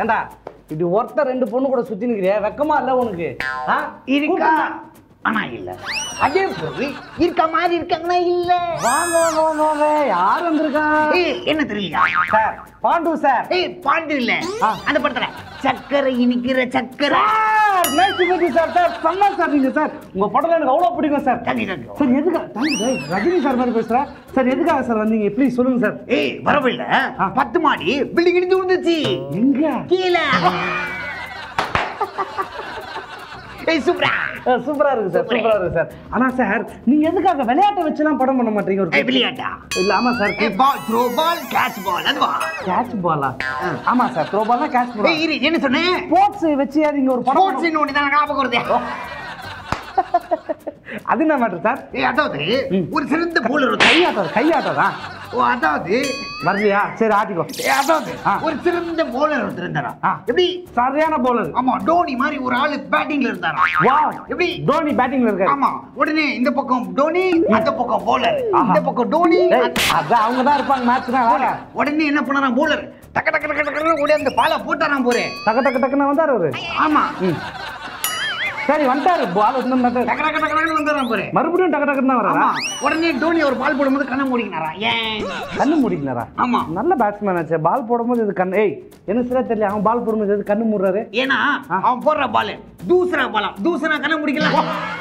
ஏண்டா இப்படி ஒருத்தர் ரெண்டு பொண்ணு கூட சுத்தி நிக்கிறியா வெக்கமா இல்ல உனக்கு ஆ? இருக்கா ஆனா இல்ல அதே பொருள் இருக்க மாதிரி இருக்காங்கன்னா இல்ல வாங்க வாங்க வாங்க வாங்க யார் வந்திருக்கா ஏய், என்ன தெரியலையா சார் பாண்டு சார் ஏய் பாண்டு இல்ல ஆ. அந்த படத்துல சக்கரை இனிக்கிற சக்கரை sir nice meet sir sir செம்ம சார் நீங்க சார் உங்க படம் எனக்கு அவ்வளவு பிடிக்கும் சார் தண்ணி தண்ணி சார் எதுக்கா தேங்க்யூ சார் ரஜினி சார் மாதிரி பேசுறேன் சார் எதுக்காக சார் வந்தீங்க ப்ளீஸ் சொல்லுங்க சார் ஏய் வரவில்ல பத்து மாடி பில்டிங் இடிஞ்சு விழுந்துச்சு எங்க கீழே ஏய் சூப்பரா சூப்பரா இருக்கு சார் சூப்பரா இருக்கு சார் ஆனா சார் நீங்க எதுக்காக விளையாட்டை வச்சுலாம் படம் பண்ண மாட்டீங்க ஏய் ஒரு விளையாட்டா இல்ல ஆமா சார் ஏய் பால் த்ரோ பால் கேட்ச் பால் அதுவா கேட்ச் பாலா ஆமா சார் த்ரோ பால் தான் கேட்ச் பால் ஏய் இரு என்ன சொன்னேன் ஸ்போர்ட்ஸ் வச்சு நீங்க ஒரு படம் ஸ்போர்ட்ஸ் ஒன்று தான் ஞாபகம் வருது அது என்ன மேட்டர் சார் ஏய் அதாவது ஒரு சிறந்த போலர் கையாட்டம் கையாட்டதா ஓ அதாவது வரலையா சரி ஆட்டிக்கோ ஏய், அதாவது ஆ. ஒரு சிறந்த போலர் ஒருத்தர் இருந்தாரா ஆ. எப்படி சரியான பவுலர் ஆமா டோனி மாதிரி ஒரு ஆளு பேட்டிங்ல இருந்தாரா வா எப்படி தோனி பேட்டிங்ல இருக்காரு ஆமா உடனே இந்த பக்கம் டோனி அந்த பக்கம் போலர் ஆஹா. இந்த பக்கம் டோனி டேய், அதான் அவங்க தான் இருப்பாங்க மேட்ச் தான் வேற உடனே என்ன பண்ணாராம் போலர் டக்க டக்க டக்க டக்கு ஓடி அந்த பாலை போட்டாராம் போறேன் டக்கு டக்கு டக்குன்னு வந்தாரு அவரு ஆமா ம். சரி வந்துட்டாரு பால் வந்து டக்க டக்க டக்க டக்குன்னு வந்துடுறான் போறேன் மறுபடியும் டக்கு டக்குன்னு தான் ஆமா வராரா உடனே டோனி ஒரு பால் போடும்போது கண்ணை மூடிக்கினாரா ஏன் கண்ணு மூடிக்கலரா ஆமா நல்ல பேட்ஸ்மேன் ஆச்சு பால் போடும்போது இது கண்ணு ஏய் என்ன சரியா தெரியல அவன் பால் போடும்போது எது கண்ணு மூடுறாரு ஏன்னா அவன் போடுற பால் தூசரா பாலம் தூசரா கண்ணை முடிக்கலாம்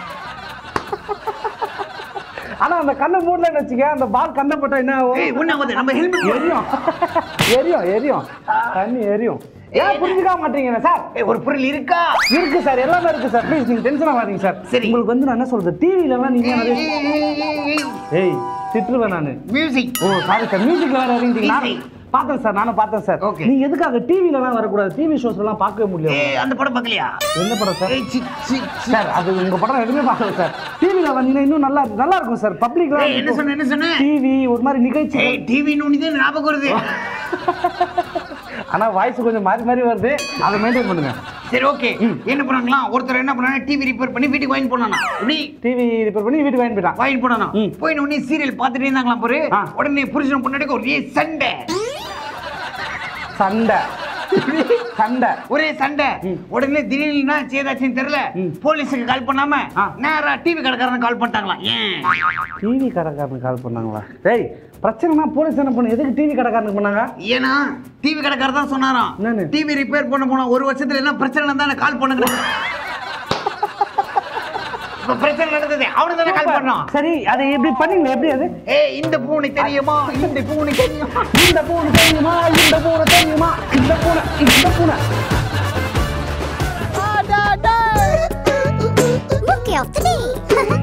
ஆனா அந்த கண்ணை மூடலன்னு வச்சுக்க அந்த பால் கண்ணை போட்டா என்ன ஆகும் ஏய் ஒண்ணாவது நம்ம ஹெல்மெட் எரியும் எரியும் எரியும் தண்ணி எரியும் ஏன் புரிஞ்சுக்க மாட்டீங்க சார் ஏய் ஒரு பொருள் இருக்கா இருக்கு சார் எல்லாமே இருக்கு சார் ப்ளீஸ் நீங்க டென்ஷன் ஆகாதீங்க சார் சரி. உங்களுக்கு வந்து நான் என்ன சொல்றது டிவில எல்லாம் நீங்க நிறைய ஏய் திட்டுருவேன் நானு மியூசிக் ஓ சாரி சார் மியூசிக்ல வேற இறங்கிட்டீங்க Music. நானும் பார்த்தேன் சார் நானும் பார்த்தேன் சார் Okay. நீங்க எதுக்காக டிவில எல்லாம் வரக்கூடாது டிவி ஷோஸ் எல்லாம் பார்க்கவே முடியல ஏய் அந்த படம் பார்க்கலையா என்ன படம் சார் ஏய் சி சி சி. சார் அது உங்க படம் எதுவுமே பார்க்கல சார் டிவில வந்தீங்கன்னா இன்னும் நல்லா நல்லா இருக்கும் சார் பப்ளிக்ல ஏய் என்ன சொன்ன என்ன சொன்ன டிவி ஒரு மாதிரி நிகழ்ச்சி ஏய் டிவி நோனி தான் ஞாபகம் வருது ஆனா வாய்ஸ் கொஞ்சம் மாறி மாறி வருது அதை மெயின்டைன் பண்ணுங்க சரி ஓகே என்ன பண்ணாங்களா ஒருத்தர் என்ன பண்ணாங்க டிவி ரிப்பேர் பண்ணி வீட்டுக்கு வாங்கி போனானா எப்படி டிவி ரிப்பேர் பண்ணி வீட்டுக்கு வாங்கி போயிட்டான் வாங்கி போனானா ம். போய் உடனே சீரியல் பார்த்துட்டே இருந்தாங்களாம் பாரு ஆ. உடனே புருஷன் பொண்டாட்டிக்கு ஒரே சண்டை சண்டை சண்டை ஒரே சண்டை உடனே திடீர்னு சேதாச்சுன்னு தெரியல போலீஸுக்கு கால் பண்ணாம ஆ. நேரா டிவி கடைக்காரன் கால் பண்ணிட்டாங்களாம் ஏன் டிவி கடைக்காரனுக்கு கால் பண்ணாங்களா டேய் பிரச்சனைனா போலீஸ் என்ன பண்ணு எதுக்கு டிவி கடைக்காரனுக்கு பண்ணாங்க ஏன்னா டிவி கடைக்காரர் தான் சொன்னாராம் என்னன்னு? டிவி ரிப்பேர் பண்ண போனா ஒரு வருஷத்துல என்ன பிரச்சனை தானே கால் பண்ணுங்க இப்ப பிரச்சனை நடந்தது அவனுக்கு தானே கால் பண்ணோம் சரி அதை எப்படி பண்ணீங்க எப்படி அது ஏய் இந்த பூனை தெரியுமா இந்த பூனை தெரியுமா இந்த பூனை தெரியுமா இந்த பூனை தெரியுமா இந்த பூனை இந்த பூனை Look after me.